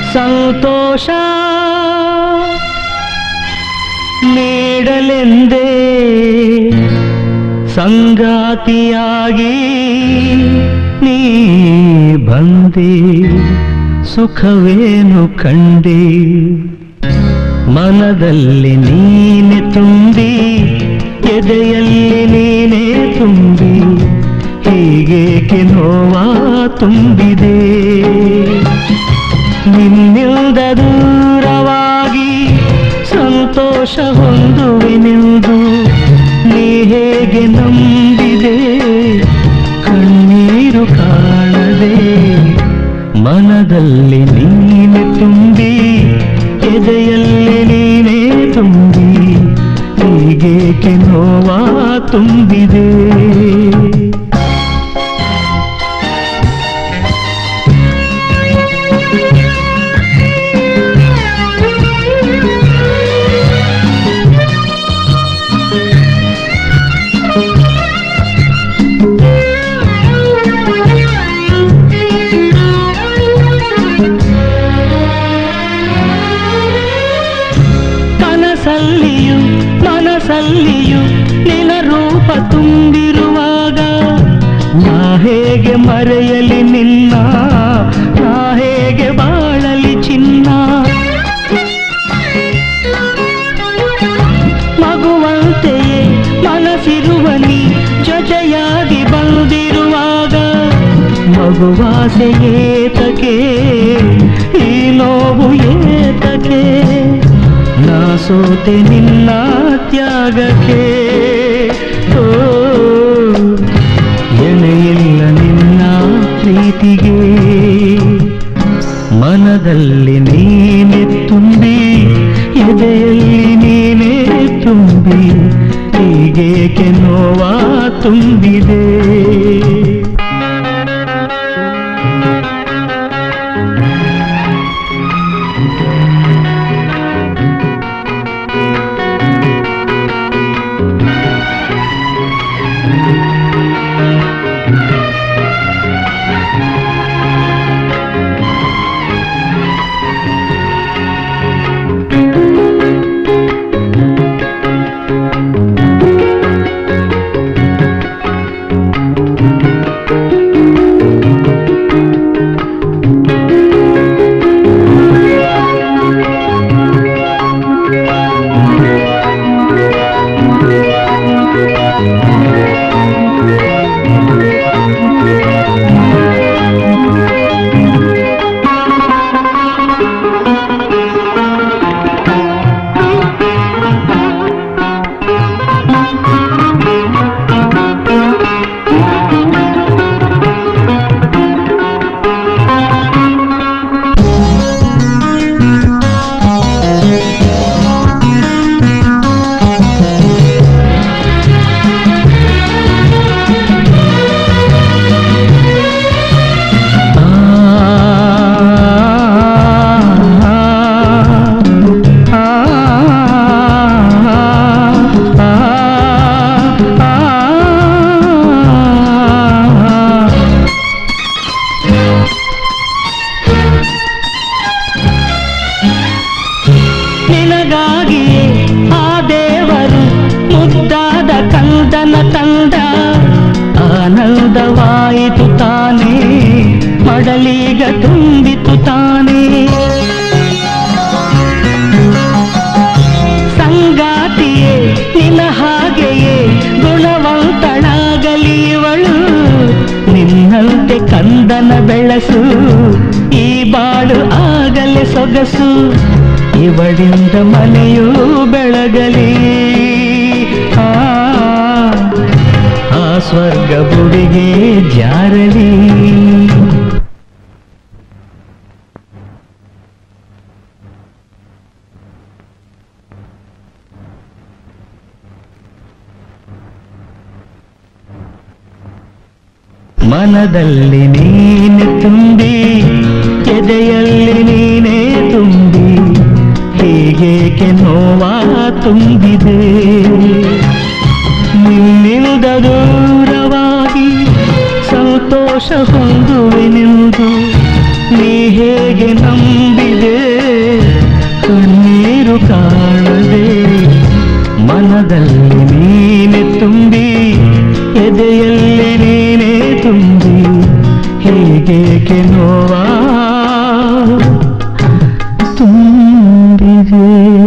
ಸಂತೋಷ ನೀಡಲೆಂದೇ ಸಂಗಾತಿಯಾಗಿ ನೀ ಬಂದೆ ಸುಖವೇನು ಕಂಡೆ ಮನದಲ್ಲಿ ನೀನೆ ತುಂಬಿ ಎದೆಯಲ್ಲಿ ನೀನೇ ತುಂಬಿ ಹೀಗೇಕೆ ನೋವಾ ತುಂಬಿದೆ ನಿನ್ನಿಲ್ದ ದೂರವಾಗಿ ಸಂತೋಷ ಹೊಂದುವೆನೆಂದು ನೀ ಹೇಗೆ ನಂಬಿದೆ ಕಣ್ಣೀರು ಕಾಣದೆ ಮನದಲ್ಲಿ ನೀನೆ ತುಂಬಿ ಎದೆಯಲ್ಲಿ ನೀನೇ ತುಂಬಿ ಹೀಗೇಕೆ ನೋವಾ ತುಂಬಿದೆ ಕನಸಲ್ಲಿಯೂ ಮನಸ್ಸಲ್ಲಿಯೂ ನಿನ ರೂಪ ತುಂಬಿರುವಾಗ ನಾ ಹೇಗೆ ಮರೆಯಲಿ ನಿನ್ನ ನಾ ಹೇಗೆ ಬಾಳಲಿ ಚಿನ್ನ ಮಗುವಂತೆಯೇ ಮನಸ್ಸಿರುವ ನೀ ಜೊತೆಯಾಗಿ ಬಂದಿರುವಾಗ ಮಗುವಾಸೆ ಏತಕೆ ಈ ನೋವು ಏತಕೆ ನಾ ಸೋತೆ ನಿನ್ನ ತ್ಯಾಗಕ್ಕೆ ಓ ಎಣೆಯಿಲ್ಲ ನಿನ್ನ ಪ್ರೀತಿಗೆ ಮನದಲ್ಲಿ ನೀನೆ ತುಂಬಿ ಎದೆಯಲ್ಲಿ ನೀನೇ ತುಂಬಿ ಹೀಗೇಕೆ ನೋವಾ ತುಂಬಿದೆ ನಿನಗಾಗಿಯೇ ಆ ದೇವರು ಮುದ್ದಾದ ಕಂದನ ತಂದ ಆನಂದವಾಯಿತು ತಾನೇ ಮಡಲೀಗ ತುಂಬಿತು ತಾನೇ ಸಂಗಾತಿಯೇ ನಿನ್ನ ಹಾಗೆಯೇ ಗುಣವಂತಳಾಗಲಿ ಇವಳು ನಿನ್ನಂತೆ ಕಂದನ ಬೆಳಸು ಈ ಬಾಳು ಆಗಲೇ ಸೊಗಸು ಇವಳಿಂದ ಮನೆಯೂ ಬೆಳಗಲಿ ಆ ಆ ಸ್ವರ್ಗ ಬುಡಿಗೆ ಜಾರಲಿ ಮನದಲ್ಲಿ ನೀನೆ ತುಂಬಿ ಎದೆಯಲ್ಲಿ ನೀನೇ ತುಂಬಿ ಹೀಗೇಕೆ ನೋವಾ ತುಂಬಿದೆ ನಿನ್ನಿಂದ ದೂರವಾಗಿ ಸಂತೋಷ ಹೊಂದುವೆನೆಂದು ನೀ ಹೇಗೆ ನಂಬಿದೆ ತುಂಬಿದೆ ಕಣ್ಣೀರು ಕಾಣದೆ ಮನದಲ್ಲಿ ನೀನೆ ತುಂಬಿ ಎದೆಯಲ್ಲಿ ನೀನೇ ತುಂಬಿ ಹೀಗೇಕೆ ನೋವಾ ತುಂಬಿದೆ